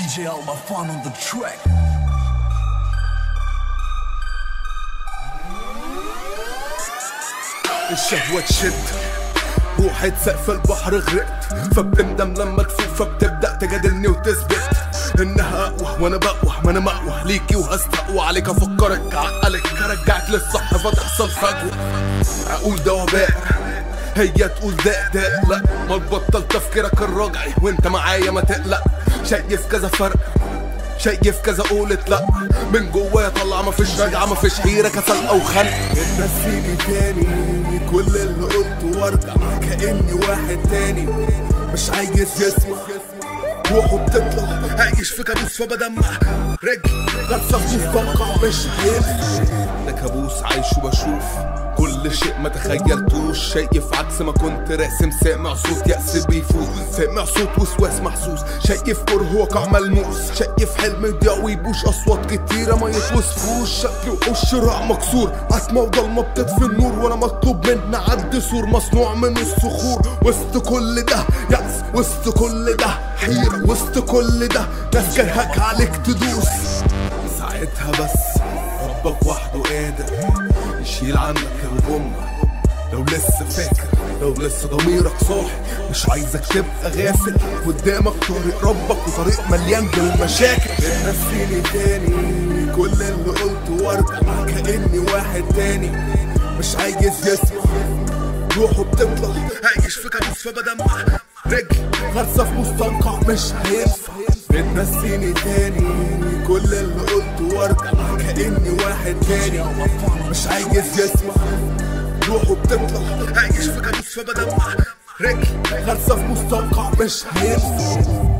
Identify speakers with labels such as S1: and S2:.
S1: DJ Alba Fun on the track.
S2: الشهوة تشد روحي سقف البحر غرقت فبتندم لما تفوق فبتبدأ تجادلني وتثبت انها اقوى وانا بقوى ما انا مقوى ليكي وهستقوى عليك افكرك عقلك ارجعك للصح فتحصل فجوة اقول ده وباء هي تقول ده ده لا ما تبطل تفكيرك الراجعي وانت معايا ما تقلق شايف كذا فرق شايف كذا قولة لا من جوايا طلع مفيش رجعة مفيش حيرة كسل او خنق نسيني تاني كل اللي قلته وارجع كأني واحد تاني مش عايز يسمع روحه بتطلع عايش في كابوس فبدمع رجلي غرسة في مستنقع مش هينفع ده كابوس عايش وبشوف كل شيء ما تخيلتوش شايف عكس ما كنت راسم سامع صوت يأس بيفوت سامع صوت وسواس محسوس شايف كره وقع ملموس شايف حلم يضيع ويبوش اصوات كتيرة ما يتوصفوش شكلي وحوش شراع مكسور عتمة وضلمة بتطفي النور وانا مطلوب مني عد سور مصنوع من الصخور وسط كل ده يأس وسط كل ده حيرة وسط كل ده ناس كرهك عليك تدوس ساعتها بس ربك وحده قادر يشيل عنك الغمة لو لسه فاكر لو لسه ضميرك صاحي مش عايزك تبقى غافل قدامك طريق ربك وطريق مليان بالمشاكل نسيني تاني كل اللي قلته وارجع كأني واحد تاني مش عايز يسمع روحه بتطلع عايش في كابوس فبدمع رجلي غرسة في مستنقع مش هينفع بتنسيني تاني كل اللي قلته وارجع كأني واحد تاني مش عايز يسمع روحه بتطلع عايش في كابوس فبدمع رجلي غرسة في مستنقع مش هينفع